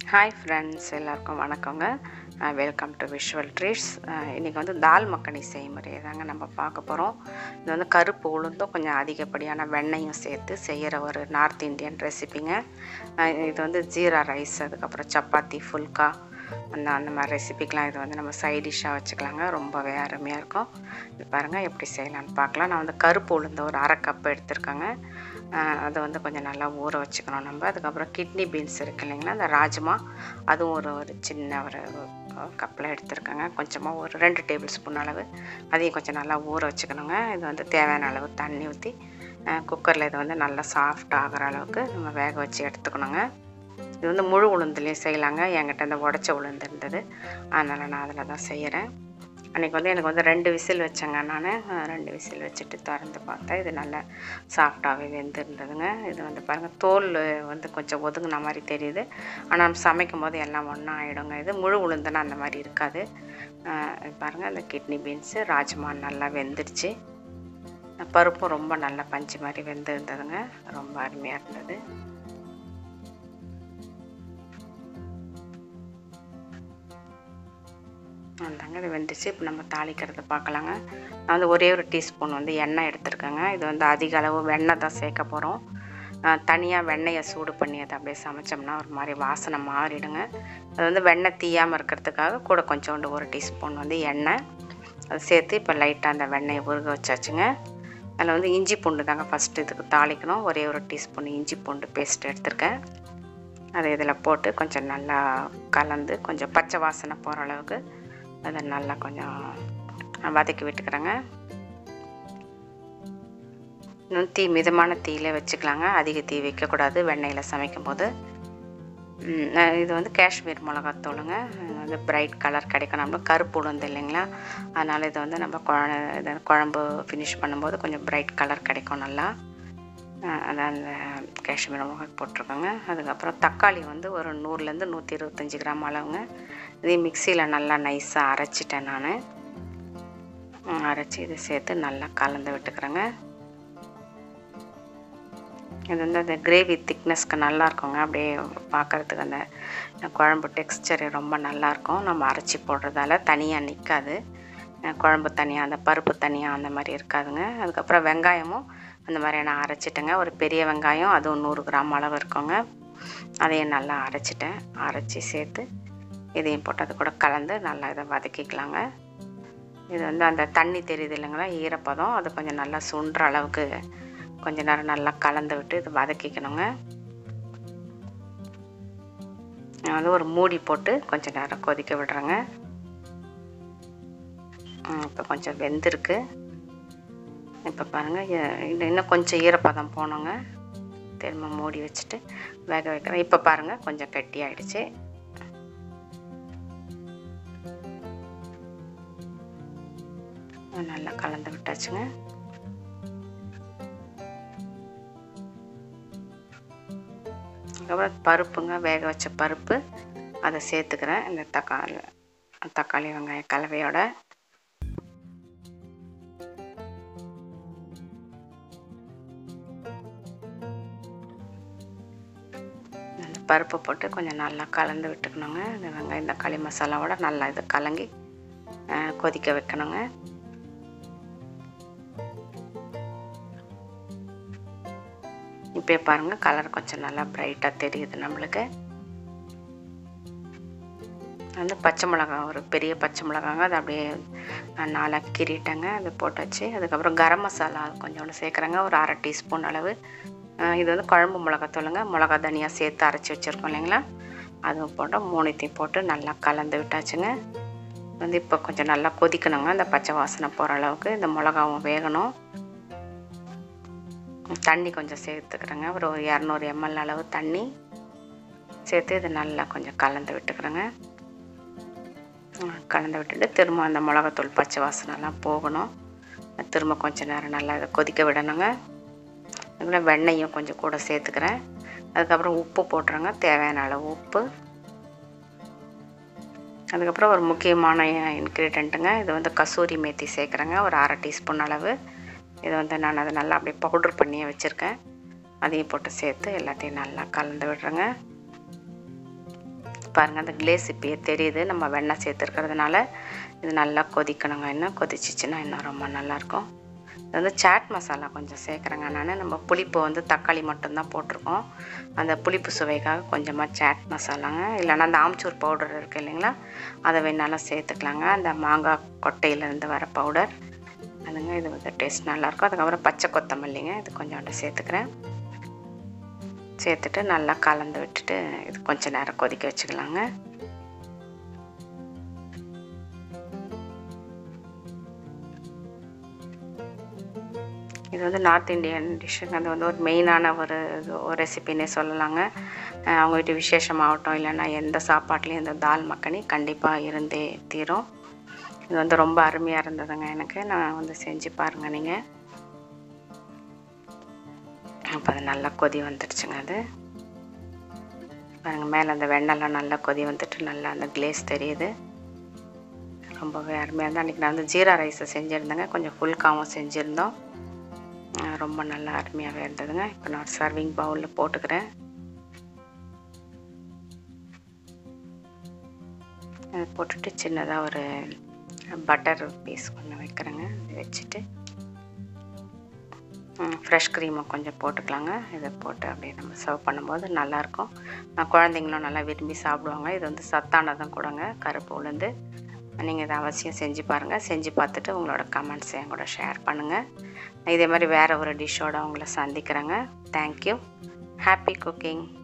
hi friends எல்லாருக்கும் வணக்கங்க welcome to visual treats இன்றைக்கி வந்து தால் மக்கனி செய்முறை தாங்க நம்ம பார்க்க போகிறோம் இது வந்து கருப்பு உளுந்தும் கொஞ்சம் அதிகப்படியான வெண்ணெயும் சேர்த்து செய்கிற ஒரு நார்த் இந்தியன் ரெசிபிங்க அஹ் இது வந்து ஜீரா ரைஸ் அதுக்கப்புறம் சப்பாத்தி ஃபுல்கா அந்த அந்த மாதிரி ரெசிபிக்கெலாம் இது வந்து நம்ம சைட் டிஷ்ஷாக வச்சுக்கலாங்க ரொம்பவே அருமையாக இருக்கும் இது பாருங்கள் எப்படி செய்யலாம்னு பார்க்கலாம் நான் வந்து கருப்பு உளுந்து ஒரு அரை கப் எடுத்திருக்கேங்க அஹ் அதை வந்து கொஞ்சம் நல்லா ஊற வச்சுக்கணும் நம்ம அதுக்கப்புறம் கிட்னி பீன்ஸ் இருக்கு இல்லைங்களா அந்த ராஜ்மா அதுவும் ஒரு ஒரு சின்ன ஒரு கப்பில் எடுத்துருக்கேங்க கொஞ்சமாக ஒரு ரெண்டு டேபிள் ஸ்பூன் அளவு அதையும் கொஞ்சம் நல்லா ஊற வச்சுக்கணுங்க இது வந்து தேவையான அளவு தண்ணி ஊற்றி குக்கரில் இது வந்து நல்லா சாஃப்ட் ஆகிற அளவுக்கு நம்ம வேக வச்சு எடுத்துக்கணுங்க இது வந்து முழு உளுந்துலேயும் செய்யலாங்க என்கிட்ட இந்த உடச்ச உளுந்து இருந்தது அதனால் நான் அதில் தான் செய்கிறேன் அன்றைக்கி வந்து எனக்கு வந்து ரெண்டு விசில் வச்சேங்க நான் ரெண்டு விசில் வச்சுட்டு திறந்து பார்த்தேன் இது நல்லா சாஃப்டாகவே வெந்திருந்ததுங்க இது வந்து பாருங்கள் தோல் வந்து கொஞ்சம் ஒதுங்கின மாதிரி தெரியுது ஆனால் நம்ம சமைக்கும் போது எல்லாம் ஒன்றா ஆகிடுங்க இது முழு உளுந்துனா அந்த மாதிரி இருக்காது பாருங்கள் இந்த கிட்னி பீன்ஸு ராஜ்மா நல்லா வெந்துடுச்சு பருப்பும் ரொம்ப நல்லா பஞ்சு மாதிரி வெந்திருந்ததுங்க ரொம்ப அருமையாக இருந்தது அந்தாங்க இது வெந்துச்சு இப்போ நம்ம தாளிக்கிறத பார்க்கலாங்க நான் வந்து ஒரே ஒரு டீஸ்பூன் வந்து எண்ணெய் எடுத்துருக்கேங்க இது வந்து அதிக அளவு வெண்ணெய் தான் சேர்க்க போகிறோம் தனியாக வெண்ணெயை சூடு பண்ணி அதை அப்படியே சமைச்சோம்னா ஒரு மாதிரி வாசனை மாறிடுங்க அது வந்து வெண்ணெய் தீயாமல் இருக்கிறதுக்காக கூட கொஞ்சோண்டு ஒரு டீஸ்பூன் வந்து எண்ணெய் அதை சேர்த்து இப்போ லைட்டாக அந்த வெண்ணெயை உருக வச்சாச்சுங்க அதில் வந்து இஞ்சி பூண்டு தாங்க ஃபஸ்ட்டு இதுக்கு தாளிக்கணும் ஒரே ஒரு டீஸ்பூன் இஞ்சி பூண்டு பேஸ்ட் எடுத்திருக்கேன் அதை இதில் போட்டு கொஞ்சம் நல்லா கலந்து கொஞ்சம் பச்சை வாசனை போகிற அளவுக்கு அதை நல்லா கொஞ்சம் வதக்கி விட்டுக்கிறேங்க இன்னும் தீ மிதமான தீயிலே வச்சுக்கலாங்க அதிக தீ வைக்கக்கூடாது வெண்ணெயில் சமைக்கும் போது இது வந்து காஷ்மீர் மிளகாத்தூளுங்க இது வந்து பிரைட் கலர் கிடைக்கும் நம்மளுக்கு கருப்பு உளுந்து இல்லைங்களா அதனால் இது வந்து நம்ம குழ இது குழம்பு ஃபினிஷ் பண்ணும்போது கொஞ்சம் பிரைட் கலர் கிடைக்கும் நல்லா அதான் அந்த காஷ்மீர் மிளகாய் போட்டிருக்கோங்க அதுக்கப்புறம் தக்காளி வந்து ஒரு நூறுலேருந்து நூற்றி இருபத்தஞ்சி கிராம் அளவுங்க இதையும் மிக்சியில் நல்லா நைஸாக அரைச்சிட்டேன் நான் அரைச்சி இதை சேர்த்து நல்லா கலந்து விட்டுக்கிறேங்க இது வந்து அந்த கிரேவி திக்னஸ்க்கு நல்லா இருக்குங்க அப்படியே பார்க்குறதுக்கு அந்த குழம்பு டெக்ஸ்டர் ரொம்ப நல்லாயிருக்கும் நம்ம அரைச்சி போடுறதால தனியாக நிற்காது குழம்பு தனியாக அந்த பருப்பு தனியாக அந்த மாதிரி இருக்காதுங்க அதுக்கப்புறம் வெங்காயமும் அந்த மாதிரி நான் அரைச்சிட்டேங்க ஒரு பெரிய வெங்காயம் அதுவும் நூறு கிராம் அளவு இருக்குங்க அதையும் நல்லா அரைச்சிட்டேன் அரைச்சி சேர்த்து இதையும் போட்டு அது கூட கலந்து நல்லா இதை வதக்கிக்கலாங்க இது வந்து அந்த தண்ணி தெரியுது இல்லைங்களா ஈரப்பதம் அது கொஞ்சம் நல்லா சுண்டுற அளவுக்கு கொஞ்ச நேரம் நல்லா கலந்து விட்டு இது வதக்கிக்கணுங்க நான் வந்து ஒரு மூடி போட்டு கொஞ்சம் நேரம் கொதிக்க விடுறேங்க இப்போ கொஞ்சம் வெந்திருக்கு இப்போ பாருங்கள் இது இன்னும் கொஞ்சம் ஈரப்பதம் போனோங்க திரும்ப மூடி வச்சுட்டு வேக வைக்கிறேன் இப்போ பாருங்கள் கொஞ்சம் கட்டி ஆயிடுச்சு நல்லா கலந்து விட்டாச்சுங்க அதுக்கப்புறம் பருப்புங்க வேக வச்ச பருப்பு அதை சேர்த்துக்கிறேன் இந்த தக்காளி தக்காளி வெங்காய கலவையோட பருப்பு போட்டு கொஞ்சம் நல்லா கலந்து விட்டுக்கணுங்க இந்த வெங்காயம் தக்காளி மசாலாவோட நல்லா இது கலங்கி கொதிக்க வைக்கணுங்க இப்போ பாருங்கள் கலர் கொஞ்சம் நல்லா ப்ரைட்டாக தெரியுது நம்மளுக்கு வந்து பச்சை மிளகா ஒரு பெரிய பச்சை மிளகாங்க அது அப்படியே நாலாக கீறிட்டேங்க அது போட்டாச்சு அதுக்கப்புறம் கரம் மசாலா கொஞ்சோண்டு சேர்க்குறேங்க ஒரு அரை டீஸ்பூன் அளவு இது வந்து குழம்பு மிளகாத்தூளுங்க மிளகா தனியாக சேர்த்து அரைச்சி வச்சுருக்கோம் இல்லைங்களா அதுவும் போட்டு மூணுத்தையும் போட்டு நல்லா கலந்து விட்டாச்சுங்க வந்து இப்போ கொஞ்சம் நல்லா கொதிக்கணுங்க அந்த பச்சை வாசனை போகிற அளவுக்கு இந்த மிளகாவும் வேகணும் தண்ணி கொஞ்சம் சேர்த்துக்கிறேங்க ஒரு ஒரு இரநூறு எம்எல் அளவு தண்ணி சேர்த்து இது நல்லா கொஞ்சம் கலந்து விட்டுக்கிறேங்க கலந்து விட்டுட்டு திரும்ப அந்த மிளகாத்தூள் பச்சை வாசனைலாம் போகணும் திரும்ப கொஞ்சம் நேரம் நல்லா இதை கொதிக்க விடணுங்க அதுக்குள்ள வெண்ணெயும் கொஞ்சம் கூட சேர்த்துக்கிறேன் அதுக்கப்புறம் உப்பு போட்டுருங்க தேவையான அளவு உப்பு அதுக்கப்புறம் ஒரு முக்கியமான இன்க்ரீடியண்ட்டுங்க இது வந்து கசூரி மேத்தி சேர்க்குறேங்க ஒரு அரை டீஸ்பூன் அளவு இது வந்து நான் அதை நல்லா அப்படியே பவுட்ரு பண்ணியே வச்சுருக்கேன் அதையும் போட்டு சேர்த்து எல்லாத்தையும் நல்லா கலந்து விடுறேங்க பாருங்கள் அந்த கிளேஸ் இப்பயே தெரியுது நம்ம வெண்ணெய் சேர்த்துருக்கிறதுனால இது நல்லா கொதிக்கணுங்க இன்னும் கொதிச்சிச்சுன்னா இன்னும் ரொம்ப நல்லாயிருக்கும் இது வந்து சாட் மசாலா கொஞ்சம் சேர்க்குறேங்க நான் நம்ம புளிப்பு வந்து தக்காளி மட்டும்தான் போட்டிருக்கோம் அந்த புளிப்பு சுவைக்காக கொஞ்சமாக சாட் மசாலாங்க இல்லைன்னா அந்த ஆம்ச்சூர் பவுடர் இருக்குது இல்லைங்களா அதை வேணாலும் சேர்த்துக்கலாங்க அந்த மாங்காய் கொட்டையிலேருந்து வர பவுடர் அதுங்க இது வந்து டேஸ்ட் நல்லாயிருக்கும் அதுக்கப்புறம் பச்சை கொத்தமல்லிங்க இது கொஞ்சோண்டு சேர்த்துக்கிறேன் சேர்த்துட்டு நல்லா கலந்து விட்டுட்டு இது கொஞ்சம் நேரம் கொதிக்க வச்சுக்கலாங்க இது வந்து நார்த் இந்தியன் டிஷ்ஷுங்க அது வந்து ஒரு மெயினான ஒரு இது ஒரு ரெசிபின்னே சொல்லலாங்க அஹ் அவங்க வீட்டு விசேஷமாகட்டும் இல்லைன்னா எந்த சாப்பாட்லேயும் இந்த தால் மக்கனி கண்டிப்பாக இருந்தே தீரும் இது வந்து ரொம்ப அருமையாக இருந்ததுங்க எனக்கு நான் வந்து செஞ்சு பாருங்கள் நீங்கள் அப்போ அது நல்லா கொதி வந்துடுச்சுங்க அது பாருங்கள் மேலே அந்த வெண்ணெல்லாம் நல்லா கொதி வந்துட்டு நல்லா அந்த கிளேஸ் தெரியுது ரொம்பவே அருமையாக இருந்தால் அன்றைக்கி நான் வந்து ஜீரா ரைஸை செஞ்சுருந்தேங்க கொஞ்சம் ஃபுல்காவும் செஞ்சுருந்தோம் அஹ் ரொம்ப நல்லா அருமையாகவே இருந்ததுங்க இப்போ நான் சர்விங் பவுலில் போட்டுக்கிறேன் அது போட்டுட்டு சின்னதாக ஒரு பட்டர் பீஸ் கொஞ்சம் வைக்கிறேங்க இது வச்சுட்டு ஃப்ரெஷ் க்ரீமை கொஞ்சம் போட்டுக்கலாங்க இதை போட்டு அப்படியே நம்ம சர்வ் பண்ணும்போது நல்லாயிருக்கும் குழந்தைங்களும் நல்லா விரும்பி சாப்பிடுவாங்க இது வந்து சத்தானதும் கூடங்க கருப்பு உளுந்து நீங்கள் இதை அவசியம் செஞ்சு பாருங்கள் செஞ்சு பார்த்துட்டு உங்களோட கமெண்ட்ஸ் என் கூட ஷேர் பண்ணுங்கள் இதே மாதிரி வேறு ஒரு டிஷ்ஷோட உங்களை சந்திக்கிறேங்க தேங்க்யூ ஹாப்பி குக்கிங்